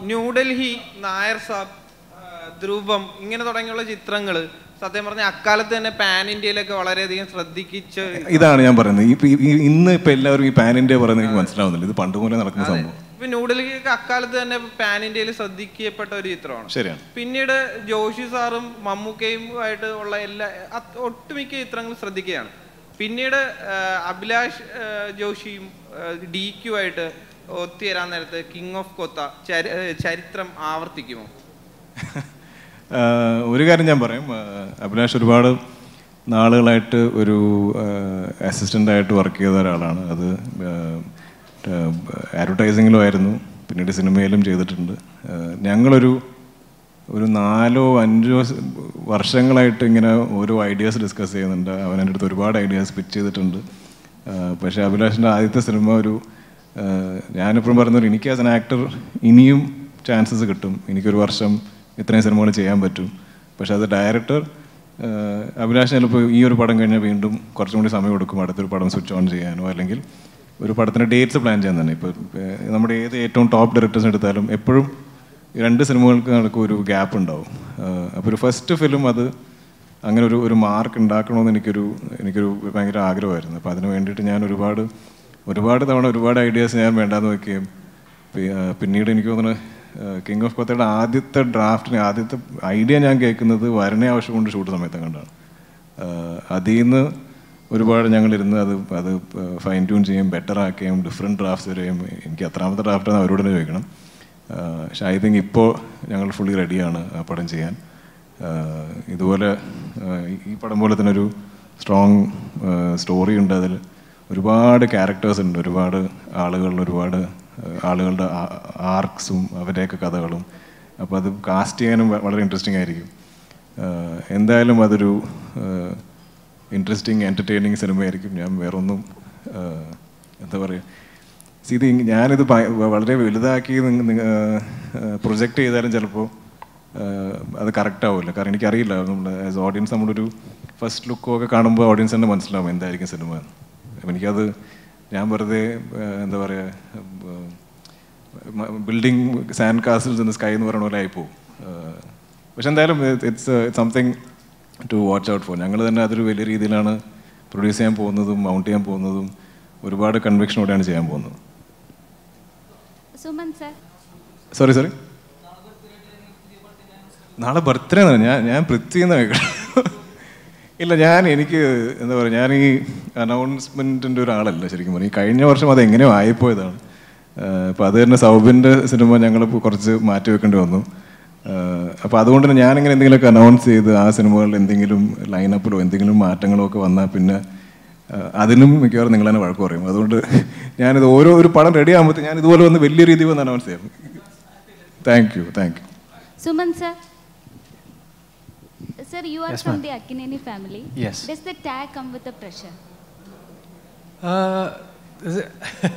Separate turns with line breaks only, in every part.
ന്യൂഡൽഹി നായർ സാബ് ആ, ധ്രുവം ഇങ്ങനെ തുടങ്ങിയുള്ള ചിത്രങ്ങൾ സത്യം പറഞ്ഞ അക്കാലത്ത് തന്നെ പാൻ ഇന്ത്യയിലൊക്കെ വളരെയധികം ശ്രദ്ധിക്കിച്ച്
ഇതാണ് ഞാൻ പറയുന്നത് ഈ- ഈ- ഈ- ഇന്ന് ഇപ്പൊ എല്ലാവരും ഈ പാൻ ഇന്ത്യ പറയുന്നത് എനിക്ക് മനസ്സിലാവുന്നില്ല ഇത് പണ്ട് മുതലേ നടക്കുന്ന സംഭവം
ഇപ്പൊ ന്യൂഡൽഹിയൊക്കെ അക്കാലത്ത് തന്നെ പാൻ ഇന്ത്യയിൽ ശ്രദ്ധിക്കപ്പെട്ട ഒരു ചിത്രമാണ്
ശരിയാണ്
പിന്നീട് ജോഷി സാറും മമ്മൂക്കയും ആയിട്ട് ഉള്ള എല്ലാ അത് ഒട്ടുമിക്ക ചിത്രങ്ങളും ശ്രദ്ധിക്കുകയാണ് പിന്നീട് ആ, അഭിലാഷ് ആ, ജോഷിയും ഡി ക്യു ആയിട്ട് ഒത്തുചേരാൻ നേരത്ത് കിങ് ഓഫ് കൊത്ത ചരി- ആ, ചരിത്രം ആവർത്തിക്കുമോ
ആഹ് ഒരു കാര്യം ഞാൻ പറയും ആഹ് അഭിലാഷ് ഒരുപാട് നാളുകളായിട്ട് ഒരു അസിസ്റ്റൻ്റ് ആയിട്ട് വർക്ക് ചെയ്ത ഒരാളാണ് അത് അഡ്വർടൈസിങ്ങിലും ആയിരുന്നു പിന്നീട് സിനിമയിലും ചെയ്തിട്ടുണ്ട് ആഹ് ഞങ്ങളൊരു ഒരു നാലോ അഞ്ചോ സ് വർഷങ്ങളായിട്ട് ഇങ്ങനെ ഓരോ ഐഡിയാസ് ഡിസ്കസ് ചെയ്യുന്നുണ്ട് അവൻ എൻ്റെ അടുത്ത് ഒരുപാട് ഐഡിയാസ് പിച്ച് ചെയ്തിട്ടുണ്ട് ആഹ് പക്ഷേ അഭിലാഷിൻ്റെ ആദ്യത്തെ സിനിമ ഒരു ആഹ് ഞാനെപ്പോഴും പറയുന്നത് എനിക്ക് ആസ് എൻ ആക്ടർ ഇനിയും ചാൻസസ് കിട്ടും എനിക്കൊരു വർഷം ഇത്രയും സിനിമകൾ ചെയ്യാൻ പറ്റും പക്ഷേ അത് ഡയറക്ടർ അഭിലാഷ് ചിലപ്പോൾ ഈ ഒരു പടം കഴിഞ്ഞാൽ വീണ്ടും കുറച്ചും കൂടി സമയം കൊടുക്കും അടുത്തൊരു പടം സ്വിച്ച് ഓൺ ചെയ്യാനോ അല്ലെങ്കിൽ ഒരു പടത്തിൻ്റെ ഡേറ്റ്സ് പ്ലാൻ ചെയ്യാൻ തന്നെ ഇപ്പോൾ നമ്മുടെ ഏത് ഏറ്റവും ടോപ്പ് ഡയറക്ടേഴ്സ് എടുത്താലും എപ്പോഴും ഈ രണ്ട് സിനിമകൾക്ക് നടക്കും ഒരു ഗ്യാപ്പ് ഉണ്ടാവും അപ്പോൾ ഒരു ഫസ്റ്റ് ഫിലിം അത് അങ്ങനെ ഒരു ഒരു മാർക്ക് ഉണ്ടാക്കണമെന്ന് എനിക്കൊരു എനിക്കൊരു ഭയങ്കര ആഗ്രഹമായിരുന്നു അപ്പോൾ അതിന് വേണ്ടിയിട്ട് ഞാൻ ഒരുപാട് ഒരുപാട് തവണ ഒരുപാട് ഐഡിയാസ് ഞാൻ വേണ്ടാന്ന് വെക്കുകയും പി- ആ, പിന്നീട് എനിക്ക് തോന്നുന്നു കിങ് ഓഫ് കൊത്തയുടെ ആദ്യത്തെ ഡ്രാഫ്റ്റിന് ആദ്യത്തെ ഐഡിയ ഞാൻ കേൾക്കുന്നത് വരണേ ആവശ്യം കൊണ്ട് ഷൂട്ട് സമയത്ത് കണ്ടാണ് അതിൽ നിന്ന് ഒരുപാട് ഞങ്ങളിരുന്ന് അത് അത് ഫൈൻ ട്യൂൺ ചെയ്യും ബെറ്റർ ആക്കുകയും ഡിഫറെൻറ്റ് ഡ്രാഫ്റ്റ്സ് വരെയും എനിക്ക് എത്രാമത്തെ ഡ്രാഫ്റ്റ് അവരോട് തന്നെ ചോദിക്കണം ആഹ് പക്ഷെ ഐ തിങ്ക് ഇപ്പോൾ ഞങ്ങൾ ഫുള്ളി റെഡിയാണ് ആ പടം ചെയ്യാൻ ആഹ് ഇതുപോലെ ആഹ് ഈ- ഈ പടം പോലെ തന്നെ ഒരു സ്ട്രോങ് സ്റ്റോറി ഉണ്ട് അതിൽ ഒരുപാട് ക്യാരക്ടേഴ്സ് ഉണ്ട് ഒരുപാട് ആളുകളിൽ ഒരുപാട് ആഹ് ആളുകളുടെ ആർക്സും അവരുടെയൊക്കെ കഥകളും അപ്പോൾ അത് കാസ്റ്റ് ചെയ്യാനും വ- വളരെ ഇൻട്രസ്റ്റിംഗ് ആയിരിക്കും ആഹ് എന്തായാലും അതൊരു ഇൻട്രസ്റ്റിംഗ് എൻ്റർടൈനിങ് സിനിമയായിരിക്കും ഞാൻ വേറൊന്നും ആഹ് എന്താ പറയുക See, ഇത് ഇങ് ഞാനിത് ഭയ- വളരെ വലുതാക്കി പ്രൊജക്റ്റ് ചെയ്താലും ചിലപ്പോൾ അത് കറക്റ്റ് ആവില്ല കാരണം എനിക്കറിയില്ല നമ്മുടെ ആസ് ഓഡിയൻസ് നമ്മളൊരു ഫസ്റ്റ് ലുക്കോ ഒക്കെ കാണുമ്പോൾ ഓഡിയൻസ് തന്നെ മനസ്സിലാവും എന്തായിരിക്കും സിനിമ അപ്പം എനിക്കത് ഞാൻ വെറുതെ ആ, എന്താ പറയുക building sand castles in sky എന്ന് പറയുന്ന പോലെ ആയിപ്പോവും പക്ഷെ എന്തായാലും it's something to watch out for ഞങ്ങൾ തന്നെ അതൊരു വലിയ രീതിയിലാണ് പ്രൊഡ്യൂസ് ചെയ്യാൻ പോകുന്നതും മൗണ്ട് ചെയ്യാൻ പോകുന്നതും ഒരുപാട് കൺവിക്ഷനോടെയാണ് ചെയ്യാൻ പോകുന്നത്
സുമൻ സർ
സോറി സോറി നാളെ ബർത്ത്ഡേ ആണ് ഞാൻ ഞാൻ പൃഥ്വി എന്ന് കേൾക്കണം ഇല്ല ഞാൻ എനിക്ക് എന്താ പറയുക ഞാൻ ഈ അനൗൺസ്മെൻറ്റിൻ്റെ ഒരാളല്ല ശരിക്കും പറഞ്ഞാൽ ഈ കഴിഞ്ഞ വർഷം അത് എങ്ങനെയോ ആയിപ്പോയതാണ് അപ്പോൾ അത് തന്നെ സൗബിൻ്റെ സിനിമ ഞങ്ങൾ കുറച്ച് മാറ്റി വെക്കേണ്ടി വന്നു അപ്പോൾ അതുകൊണ്ട് തന്നെ ഞാനിങ്ങനെ എന്തെങ്കിലുമൊക്കെ അനൗൺസ് ചെയ്ത് ആ സിനിമകളിൽ എന്തെങ്കിലും ലൈനപ്പിലോ എന്തെങ്കിലും മാറ്റങ്ങളോ ഒക്കെ വന്നാൽ പിന്നെ ആ, അതിനും മിക്കവാറും നിങ്ങൾ തന്നെ വഴക്ക് പറയും അതുകൊണ്ട് ഞാനിത് ഓരോ ഒരു പടം റെഡി ആകുമ്പോഴത്തെ ഞാൻ ഇതുപോലെ വന്ന് വലിയ രീതിയിൽ വന്ന് അനൗൺസ് ചെയ്യാം thank you thank you
Suman sir Sir, you are
Yes,
from
ma'am.
the Akineni family.
Yes.
Does the tag come with the pressure?
Uh, is it-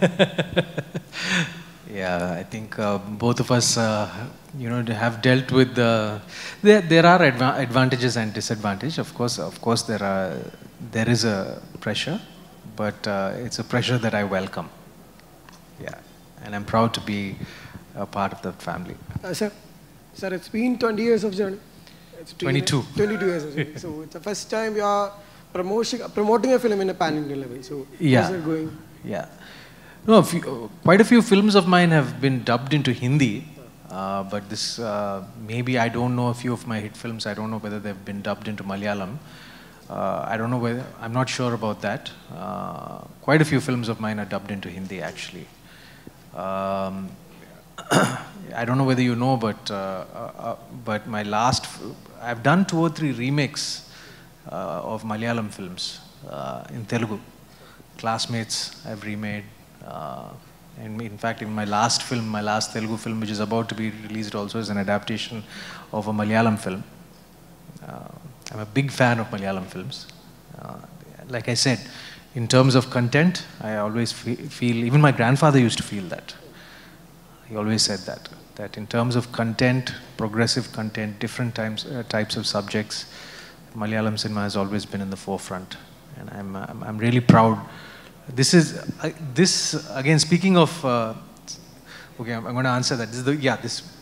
yeah, I think uh, both of us, uh, you know, have dealt with the. There, there are adva- advantages and disadvantages. Of course, of course, there are. There is a pressure, but uh, it's a pressure that I welcome. Yeah, and I'm proud to be a part of that family.
Uh, sir, sir, it's been 20 years of journey. It's been
22.
22 years of journey. so it's the first time you are promoting promoting a film in a pan Indian level. So
Yeah.
how's it going?
Yeah. No, a few, quite a few films of mine have been dubbed into Hindi, uh, but this uh, maybe I don't know a few of my hit films. I don't know whether they've been dubbed into Malayalam. Uh, I don't know whether I'm not sure about that. Uh, quite a few films of mine are dubbed into Hindi actually. Um, I don't know whether you know, but uh, uh, uh, but my last f- I've done two or three remakes uh, of Malayalam films uh, in Telugu. Classmates I've remade, uh, and in fact, in my last film, my last Telugu film, which is about to be released, also is an adaptation of a Malayalam film. Uh, I'm a big fan of Malayalam films. Uh, like I said, in terms of content, I always fe- feel. Even my grandfather used to feel that. He always said that. That in terms of content, progressive content, different types, uh, types of subjects, Malayalam cinema has always been in the forefront, and I'm I'm, I'm really proud. This is uh, this again. Speaking of, uh, okay, I'm, I'm going to answer that. This is the yeah. This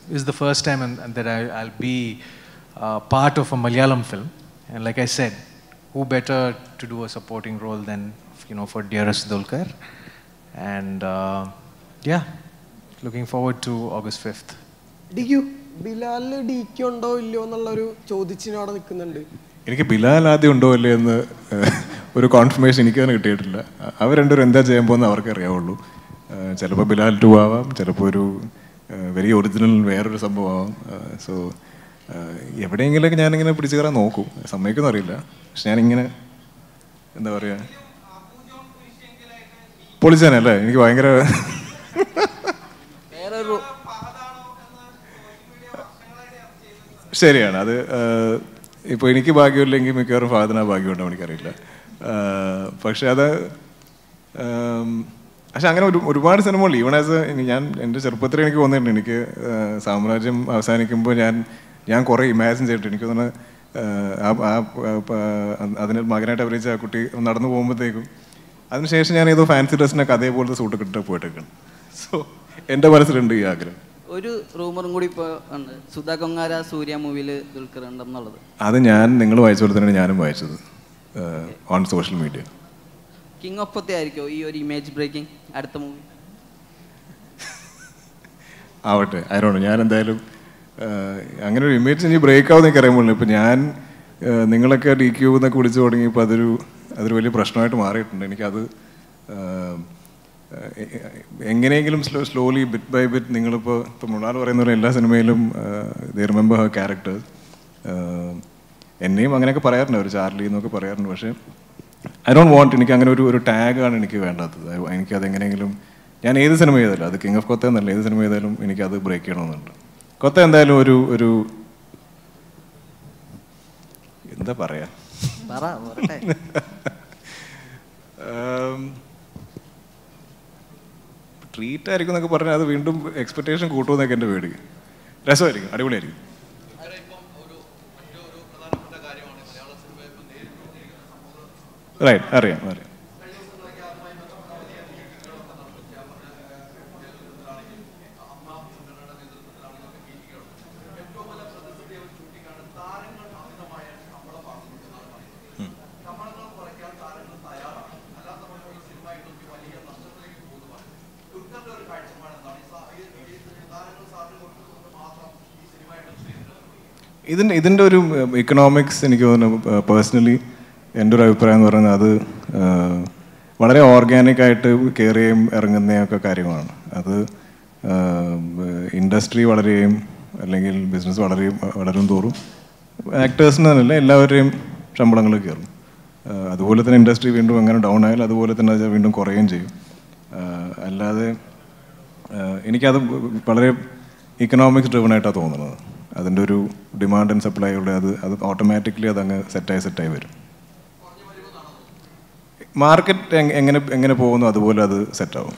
is the first time and, and that I, I'll be uh, part of a Malayalam film. And like I said, who better to do a supporting role than you know for Dearest Dulkar? And uh, yeah, looking forward to August 5th.
D Q ബിലാലിന് D Q ഉണ്ടോ ഇല്ലയോ എന്നുള്ളൊരു ചോദിച്ചിന് അവിടെ നിൽക്കുന്നുണ്ട്
എനിക്ക് ബിലാൽ ആദ്യം ഉണ്ടോ അല്ലേ എന്ന് ഏഹ്, ഒരു കോൺഫർമേഷൻ എനിക്ക് തന്നെ കിട്ടിയിട്ടില്ല അ- അവർ രണ്ടുപേരും എന്താ ചെയ്യാൻ പോകുന്നത് അവർക്ക് അറിയാവുള്ളൂ ചിലപ്പോൾ ബിലാൽ ടു ആവാം ചിലപ്പോൾ ഒരു വെരി ഒറിജിനൽ വേറൊരു സംഭവം ആവാം സോ എവിടെയെങ്കിലൊക്കെ ഞാനിങ്ങനെ പിടിച്ചു കയറാൻ നോക്കും സമ്മതിക്കുന്ന അറിയില്ല പക്ഷെ ഞാനിങ്ങനെ എന്താ പറയുക പൊളിച്ചാനല്ലേ എനിക്ക് ഭയങ്കര
വേറൊരു
ശരിയാണ് അത് ഇപ്പോൾ എനിക്ക് ഭാഗ്യമില്ലെങ്കിൽ മിക്കവാറും ഫാദന ഭാഗ്യമുണ്ടോ എനിക്കറിയില്ല ആഹ് പക്ഷെ അത് ആം, പക്ഷെ അങ്ങനെ ഒരു ഒരുപാട് സിനിമകൾ ഈവൺ ആസ് ഞാൻ എൻ്റെ ചെറുപ്പത്തിൽ എനിക്ക് തോന്നിയിട്ടുണ്ട് എനിക്ക് ആഹ് സാമ്രാജ്യം അവസാനിക്കുമ്പോൾ ഞാൻ ഞാൻ കുറേ ഇമാജിൻ ചെയ്തിട്ട് എനിക്ക് തോന്നുന്നു ആഹ് ആ ആ ആ- അതിന് മകനായിട്ട് അഭിനയിച്ച ആ കുട്ടി നടന്നു പോകുമ്പോഴത്തേക്കും അതിനുശേഷം ഞാൻ ഏതോ ഫാൻസി ഡ്രസ്സിനൊക്കെ അതേപോലത്തെ സൂട്ട് കിട്ടിട്ട് പോയിട്ടൊക്കെയാണ് സോ എൻ്റെ മനസ്സിലുണ്ട് ഈ ആഗ്രഹം
ഒരു റൂമറും കൂടി ഇപ്പോൾ ഉണ്ട് സുധാ കൊങ്ങാര സൂര്യ മൂവിയിൽ ദുൽഖർ ഉണ്ടെന്നുള്ളത്
അത് ഞാൻ നിങ്ങൾ വായിച്ച പോലെ തന്നെയാണ് ഞാനും വായിച്ചത് on social media
king of Kotha ആയിരിക്കോ ഈ ഒരു ഇമേജ് ബ്രേക്കിംഗ് അടുത്ത മൂവി
ആവട്ടെ ആരോണ് ഞാൻ എന്തായാലും ആഹ്, അങ്ങനെ ഒരു ഇമേജ് ഇനി ബ്രേക്ക് ആവും എനിക്ക് അറിയാൻ പോലും ഇപ്പം ഞാൻ ആഹ്, നിങ്ങളൊക്കെ ഡി ക്യൂ എന്നൊക്കെ വിളിച്ചു തുടങ്ങിയപ്പോൾ അതൊരു അതൊരു വലിയ പ്രശ്നമായിട്ട് മാറിയിട്ടുണ്ട് എനിക്കത് ആഹ്, എ- എ- എങ്ങനെയെങ്കിലും slow slowly bit by bit നിങ്ങളിപ്പോൾ ഇപ്പോൾ മൃണാൽ പറയുന്ന പോലെ എല്ലാ സിനിമയിലും ദേ റിമെമ്പർ ഹർ ക്യാരക്ടേഴ്സ് എന്നെയും അങ്ങനെയൊക്കെ പറയാറുണ്ട് അവർ ചാർലി എന്നൊക്കെ പറയാറുണ്ട് പക്ഷേ ഐ ഡോണ്ട് വാണ്ട് എനിക്ക് അങ്ങനെ ഒരു ഒരു ടാഗാണ് എനിക്ക് വേണ്ടാത്തത് I- എനിക്കത് എങ്ങനെയെങ്കിലും ഞാൻ ഏത് സിനിമ ചെയ്താലും അത് കിങ് ഓഫ് കൊത്ത എന്നല്ല ഏത് സിനിമ ചെയ്താലും എനിക്കത് ബ്രേക്ക് ചെയ്യണമെന്നുണ്ട് കൊത്ത എന്തായാലും ഒരു ഒരു എന്താ പറയാ
പറ പറട്ടെ
ട്രീറ്റ് ആയിരിക്കും എന്നൊക്കെ പറഞ്ഞാൽ അത് വീണ്ടും എക്സ്പെക്ടേഷൻ കൂട്ടുമെന്നൊക്കെ എൻ്റെ പേടി രസമായിരിക്കും അടിപൊളിയായിരിക്കും റൈറ്റ് അറിയാം അറിയാം ഇതിൻ്റെ ഇതിൻ്റെ ഒരു ഇക്കണോമിക്സ് എനിക്ക് തോന്നുന്നു പേഴ്സണലി എൻ്റെ ഒരു അഭിപ്രായം എന്ന് പറയുന്നത് അത് ആ, വളരെ ഓർഗാനിക് ആയിട്ട് കയറുകയും ഇറങ്ങുന്നതൊക്കെ കാര്യമാണ് അത് ഇൻഡസ്ട്രി വളരുകയും അല്ലെങ്കിൽ ബിസിനസ് വളരെയും വളരും തോറും ആക്ടേഴ്സിന് തന്നെയല്ല എല്ലാവരുടെയും ശമ്പളങ്ങൾ കയറും ആ, അതുപോലെ തന്നെ ഇൻഡസ്ട്രി വീണ്ടും അങ്ങനെ ഡൗൺ ആയാൽ അതുപോലെ തന്നെ അത് വീണ്ടും കുറയുകയും ചെയ്യും ആ, അല്ലാതെ ആഹ് എനിക്കത് വളരെ ഇക്കണോമിക്സ് ഡ്രിവൺ ആയിട്ടാണ് തോന്നുന്നത് അതിൻ്റെ ഒരു ഡിമാൻഡ് ആൻഡ് സപ്ലൈയുടെ അത് അത് ഓട്ടോമാറ്റിക്കലി അതങ്ങ് സെറ്റായി സെറ്റായി വരും മാർക്കറ്റ് എങ്ങനെ എങ്ങനെ പോകുന്നു അതുപോലെ അത് സെറ്റാവും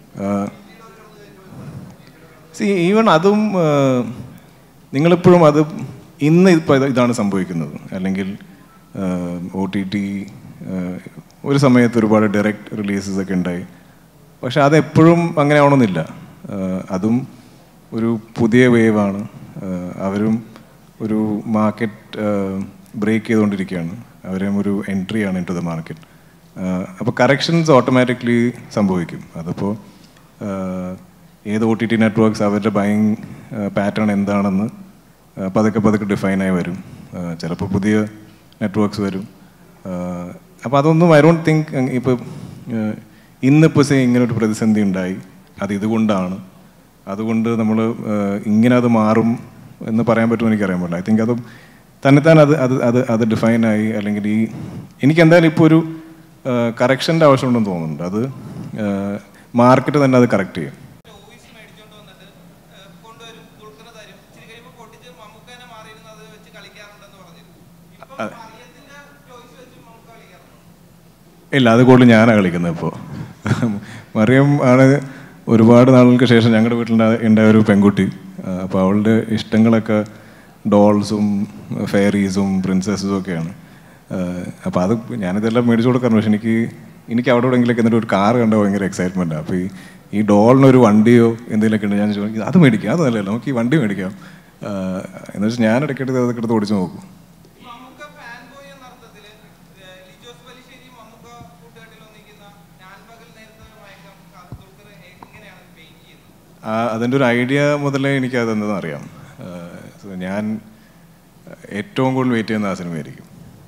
സി ഈവൺ അതും ആഹ് നിങ്ങളിപ്പോഴും അത് ഇന്ന് ഇപ്പോൾ ഇതാണ് സംഭവിക്കുന്നത് അല്ലെങ്കിൽ ഒ ടി ടി ഒരു സമയത്ത് ഒരുപാട് ഡയറക്റ്റ് റിലീസസ് ഒക്കെ ഉണ്ടായി പക്ഷെ അതെപ്പോഴും അങ്ങനെ ആവണമെന്നില്ല ആഹ് അതും ഒരു പുതിയ വേവാണ് അവരും ഒരു മാർക്കറ്റ് ബ്രേക്ക് ചെയ്തുകൊണ്ടിരിക്കുകയാണ് അവരും ഒരു എൻട്രിയാണ് ഇൻ ടു ദ മാർക്കറ്റ് അപ്പോൾ കറക്ഷൻസ് ഓട്ടോമാറ്റിക്കലി സംഭവിക്കും അതിപ്പോൾ ഏത് ഒ ടി ടി നെറ്റ്വർക്ക്സ് അവരുടെ ബൈങ് പാറ്റേൺ എന്താണെന്ന് ആ, പതുക്കെ പതുക്കെ ഡിഫൈൻ ആയി വരും ചിലപ്പോൾ പുതിയ നെറ്റ്വർക്ക്സ് വരും അപ്പോൾ അതൊന്നും ഐ ഡോണ്ട് തിങ്ക് ഇപ്പോൾ ഇന്നിപ്പോൾ സേ ഇങ്ങനെ ഒരു പ്രതിസന്ധി ഉണ്ടായി അത് ഇതുകൊണ്ടാണ് അതുകൊണ്ട് നമ്മൾ ഇങ്ങനെ അത് മാറും എന്ന് പറയാൻ പറ്റുമോ എനിക്കറിയാൻ പറ്റില്ല ഐ തിങ്ക് അത് തന്നെത്താൻ അത് അത് അത് അത് ഡിഫൈൻ ആയി അല്ലെങ്കിൽ ഈ എനിക്ക് എന്തായാലും ഇപ്പോൾ ഒരു കറക്ഷൻ്റെ ആവശ്യമുണ്ടെന്ന് തോന്നുന്നുണ്ട് അത് മാർക്കറ്റ് തന്നെ അത് കറക്റ്റ് ചെയ്യും
ടോയ്സ് മേടിച്ചോണ്ട് വന്നിട്ട് ഏഹ്, കൊണ്ടുവരും ദുൽഖർ തരും ഇച്ചിരി കഴിയുമ്പോൾ പൊട്ടിച്ച് മമ്മൂക്കനെ മാറിയിരുന്ന് അത് വെച്ച് കളിക്കാറുണ്ടെന്ന് പറഞ്ഞിരുന്നു ഇപ്പം
അതെ.
മറിയത്തിന്റെ ടോയ്സ് വെച്ച് മമ്മൂക്ക കളിക്കാറുണ്ടോ
ഇല്ല അത് കൂടുതൽ ഞാനാണ് കളിക്കുന്നത് ഇപ്പോൾ മറിയം ആണ് ഒരുപാട് നാളുകൾക്ക് ശേഷം ഞങ്ങളുടെ വീട്ടിലുണ്ടായ ഉണ്ടായ ഒരു പെൺകുട്ടി അപ്പോൾ അവളുടെ ഇഷ്ടങ്ങളൊക്കെ ഡോൾസും ഫെയറീസും പ്രിൻസസും ഒക്കെയാണ് അപ്പോൾ അത് ഞാനിതെല്ലാം മേടിച്ചു കൊടുക്കാറുണ്ട് പക്ഷെ എനിക്ക് എനിക്ക് അവിടെ എവിടെയെങ്കിലൊക്കെ എന്നിട്ട് ഒരു കാർ കണ്ട ഭയങ്കര എക്സൈറ്റ്മെൻറ്റാണ് അപ്പോൾ ഈ ഈ ഡോളിനൊരു വണ്ടിയോ എന്തെങ്കിലുമൊക്കെ ഉണ്ട് ഞാൻ ചോദിക്കും അത് മേടിക്കാം അത് നല്ലതല്ല നമുക്ക് ഈ വണ്ടി മേടിക്കാം ആ, എന്ന് വെച്ചാൽ ഞാൻ ഇടയ്ക്കിടയ്ക്ക് അതൊക്കെ എടുത്ത് ഓടിച്ച് നോക്കും
മമ്മൂക്ക ഫാൻ ബോയ് എന്ന അർത്ഥത്തില് ഏഹ് ലിജോസ് പലിശ്ശേരി മമ്മൂക്ക കൂട്ടുകാട്ടിൽ ഒന്നിക്കുന്ന ഞാൻ പകൽ നേരത്തെ ഒരു മയക്കം കാ- ദുൽഖർ എങ്ങനെയാണ് പെയിന്റ് ചെയ്യുന്നത്
ആ, അതിൻ്റെ ഒരു ഐഡിയ മുതലേ എനിക്ക് അതെന്തെന്ന് അറിയാം ആ, so ഞാൻ ഏറ്റവും കൂടുതൽ വെയിറ്റ് ചെയ്യുന്ന ആ സിനിമയായിരിക്കും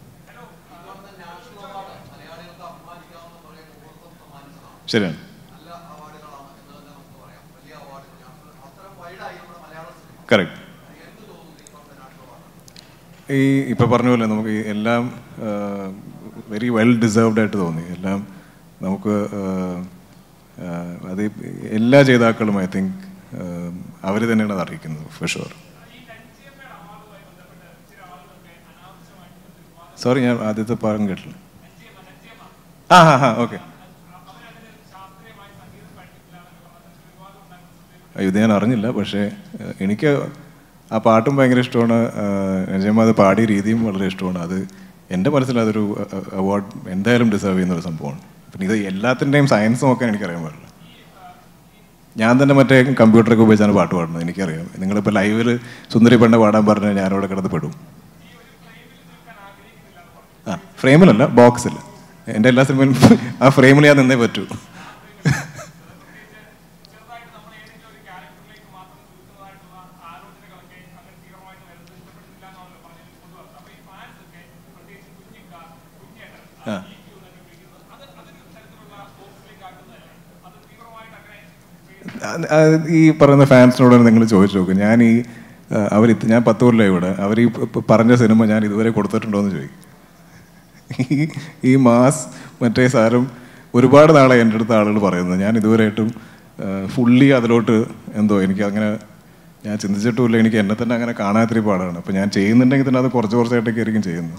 ശരിയാണ് കറക്റ്റ് ഈ ഇപ്പം പറഞ്ഞ പോലെ നമുക്ക് ഈ എല്ലാം വെരി വെൽ ഡിസേർവ്ഡ് ആയിട്ട് തോന്നി എല്ലാം നമുക്ക് ആ, ആ, അത് എല്ലാ ജേതാക്കളും ഐ തിങ്ക് അവർ തന്നെയാണ് അത് അറിയിക്കുന്നത് ഫോർ ഷുവർ സോറി ഞാൻ ആദ്യത്തെ പാഠം കേട്ടില്ല ആ ഹാ ഹാ ഓക്കെ അയ്യോ ഇത് ഞാൻ അറിഞ്ഞില്ല പക്ഷേ ഏഹ്, എനിക്ക് ആ പാട്ടും ഭയങ്കര ഇഷ്ടമാണ് നജീമ അത് പാടിയ രീതിയും വളരെ ഇഷ്ടമാണ് അത് എൻ്റെ മനസ്സിൽ അതൊരു അവാർഡ് എന്തായാലും ഡിസേർവ് ചെയ്യുന്ന ഒരു സംഭവമാണ് പിന്നെ ഇത് എല്ലാത്തിൻ്റെയും സയൻസ് നോക്കാൻ എനിക്കറിയാൻ പാടില്ല ഞാൻ തന്നെ മറ്റേ കമ്പ്യൂട്ടറൊക്കെ ഉപയോഗിച്ചാണ് പാട്ട് പാടുന്നത് എനിക്കറിയാം നിങ്ങളിപ്പോൾ ലൈവിൽ സുന്ദരി പെണ്ണ പാടാൻ പറഞ്ഞാൽ ഞാനവിടെ കിടന്ന് പെടും ആ ഫ്രെയിമിലല്ല ബോക്സിൽ എൻ്റെ എല്ലാ സിനിമയിലും ആ ഫ്രെയിമിൽ ഞാൻ നിന്നേ പറ്റൂ ആ അത് അത് ഈ പറയുന്ന ഫാൻസിനോട് നിങ്ങൾ ചോദിച്ചു നോക്കും ഞാൻ ഈ അവർ ഞാൻ പത്ത് കൊല്ലം ഇവിടെ അവർ ഈ പ- പറഞ്ഞ സിനിമ ഞാൻ ഇതുവരെ കൊടുത്തിട്ടുണ്ടോ എന്ന് ചോദിക്കും ഈ ഈ മാസ് മറ്റേ സാരം ഒരുപാട് നാളെ എൻ്റെ അടുത്ത് ആളുകൾ പറയുന്നത് ഞാൻ ഇതുവരെയായിട്ടും ഫുള്ളി അതിലോട്ട് എന്തോ എനിക്ക് അങ്ങനെ ഞാൻ ചിന്തിച്ചിട്ടുമില്ല എനിക്ക് എന്നെ തന്നെ അങ്ങനെ കാണാത്തൊരു പാടാണ് അപ്പോൾ ഞാൻ ചെയ്യുന്നുണ്ടെങ്കിൽ തന്നെ അത് കുറച്ച് കുറച്ചായിട്ടൊക്കെ ആയിരിക്കും ചെയ്യുന്നത്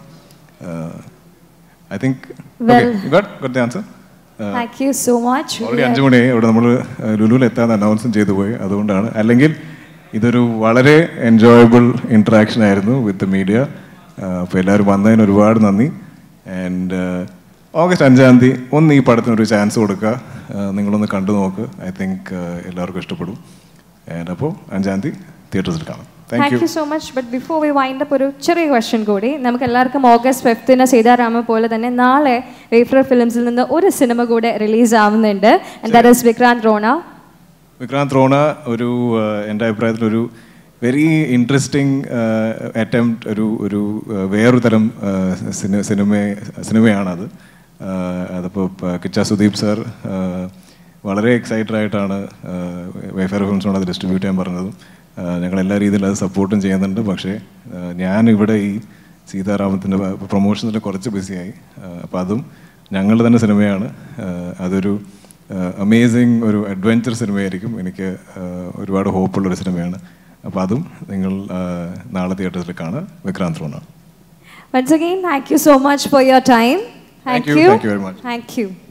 I think got got answer
Thank you so much.
Already അഞ്ചു മണിയായി ഇവിടെ നമ്മൾ ലുലുവിൽ എത്താൻ അനൗൺസും ചെയ്തു പോയി അതുകൊണ്ടാണ് അല്ലെങ്കിൽ ഇതൊരു വളരെ എൻജോയബിൾ ഇൻട്രാക്ഷൻ ആയിരുന്നു വിത്ത് മീഡിയ അപ്പോൾ എല്ലാവരും വന്നതിന് ഒരുപാട് നന്ദി ആൻഡ് ഓഗസ്റ്റ് അഞ്ചാം തീയതി ഒന്ന് ഈ പടത്തിന് ഒരു ചാൻസ് കൊടുക്കുക ആ, നിങ്ങളൊന്ന് കണ്ടു നോക്ക് ഐ തിങ്ക് എല്ലാവർക്കും ഇഷ്ടപ്പെടും ആൻഡ് അപ്പോൾ അഞ്ചാം തീയതി തിയേറ്റേഴ്സിൽ കാണാം thank
thank
you
you so much but before we wind up ഒരു ചെറിയ ക്വസ്റ്റ്യൻ കൂടി നമുക്ക് എല്ലാവർക്കും ഓഗസ്റ്റ് ഫിഫ്ത്തിന് സീതാരാമ പോലെ തന്നെ നാളെ വേഫ്രർ ഫിലിംസിൽ നിന്ന് ഒരു സിനിമ കൂടെ റിലീസ് ആവുന്നുണ്ട് ദാറ്റ് ഇസ് വിക്രാന്ത് റോണ
വിക്രാന്ത് റോണ ഒരു ആ, എൻ്റെ അഭിപ്രായത്തിൽ ഒരു വെരി ഇൻട്രസ്റ്റിംഗ് അറ്റംപ്റ്റ് ഒരു ഒരു ആ, വേറൊരു തരം ആ, സിനി സിനിമ സിനിമയാണത് ആ, അതിപ്പോൾ പ- കിച്ച സുദീപ് സാർ ആ, വളരെ എക്സൈറ്റഡ് ആയിട്ടാണ് വൈഫർ ഫിലിംസിനോട് അത് ഡിസ്ട്രിബ്യൂട്ട് ചെയ്യാൻ പറഞ്ഞതും ആ, ഞങ്ങൾ എല്ലാ രീതിയിലും അത് സപ്പോർട്ടും ചെയ്യുന്നുണ്ട് പക്ഷേ ആ, ഞാൻ ഇവിടെ ഈ സീതാരാമത്തിൻ്റെ പ്രൊമോഷൻസിൽ കുറച്ച് ബിസിയായി അപ്പോൾ അതും ഞങ്ങളുടെ തന്നെ സിനിമയാണ് ആ, അതൊരു അമേസിങ് ഒരു അഡ്വഞ്ചർ സിനിമയായിരിക്കും എനിക്ക് ആ, ഒരുപാട് ഹോപ്പുള്ളൊരു സിനിമയാണ് അപ്പോൾ അതും നിങ്ങൾ ആ, നാളെ തിയേറ്റേഴ്സിൽ കാണുക Vikrant Rona
once again thank you so much for your time
Thank
thank
you.
You
Thank you very much.
Thank U